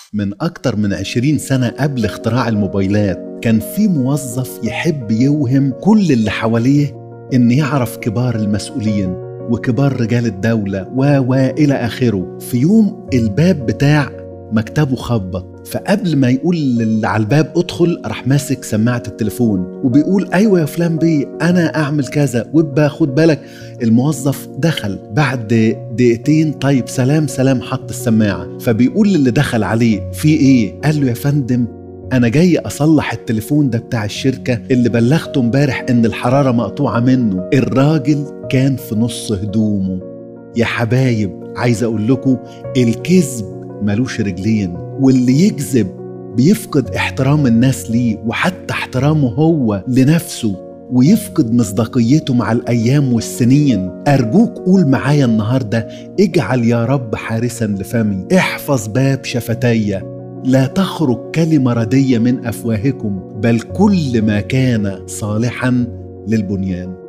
من أكتر من 20 سنة قبل اختراع الموبايلات كان في موظف يحب يوهم كل اللي حواليه إن يعرف كبار المسؤولين وكبار رجال الدولة و و إلى آخره في يوم الباب بتاع مكتبه خبط فقبل ما يقول اللي على الباب ادخل راح ماسك سماعة التليفون وبيقول ايوه يا فلان بيه انا اعمل كذا وابقى خد بالك الموظف دخل بعد دقيقتين طيب سلام سلام حط السماعة فبيقول للي دخل عليه في ايه قال له يا فندم انا جاي اصلح التليفون ده بتاع الشركة اللي بلغته امبارح ان الحرارة مقطوعة منه الراجل كان في نص هدومه يا حبايب عايز اقول لكم الكذب ملوش رجلين واللي يكذب بيفقد احترام الناس ليه وحتى احترامه هو لنفسه ويفقد مصداقيته مع الايام والسنين ارجوك قول معايا النهارده اجعل يا رب حارسا لفمي احفظ باب شفتي لا تخرج كلمه رديه من افواهكم بل كل ما كان صالحا للبنيان